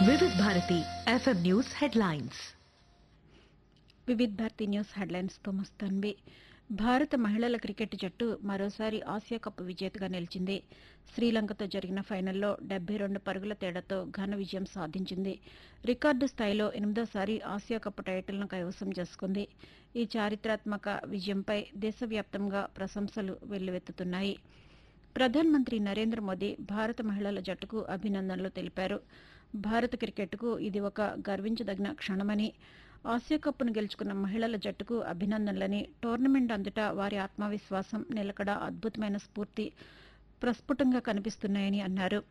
వివిధ Bharati FM news headlines Vividh Bharati news హెడ్లైన్స్తో మస్తాన్వి భారత మహిళల క్రికెట్ జట్టు మరోసారి ఆసియా కప్ విజేతగా నిలిచింది శ్రీలంకతో జరిగిన ఫైనల్లో డెబ్బై రెండు పరుగుల తేడాతో ఘన విజయం సాధించింది రికార్డు స్థాయిలో ఎనిమిదోసారి ఆసియా కప్ టైటిల్ను కైవసం చేసుకుంది ఈ చారిత్రాత్మక విజయంపై దేశవ్యాప్తంగా ప్రశంసలు వెల్లువెత్తుతున్నాయి ప్రధానమంత్రి నరేంద్ర మోదీ భారత మహిళల జట్టుకు అభినందనలు తెలిపారు భారత క్రికెట్కు ఇది ఒక గర్వించదగిన క్షణమని ఆసియా కప్ను గెలుచుకున్న మహిళల జట్టుకు అభినందనలని టోర్నమెంట్ అంతటా వారి ఆత్మవిశ్వాసం నిలకడ అద్భుతమైన స్ఫూర్తి ప్రస్ఫుటంగా కనిపిస్తున్నాయని అన్నారు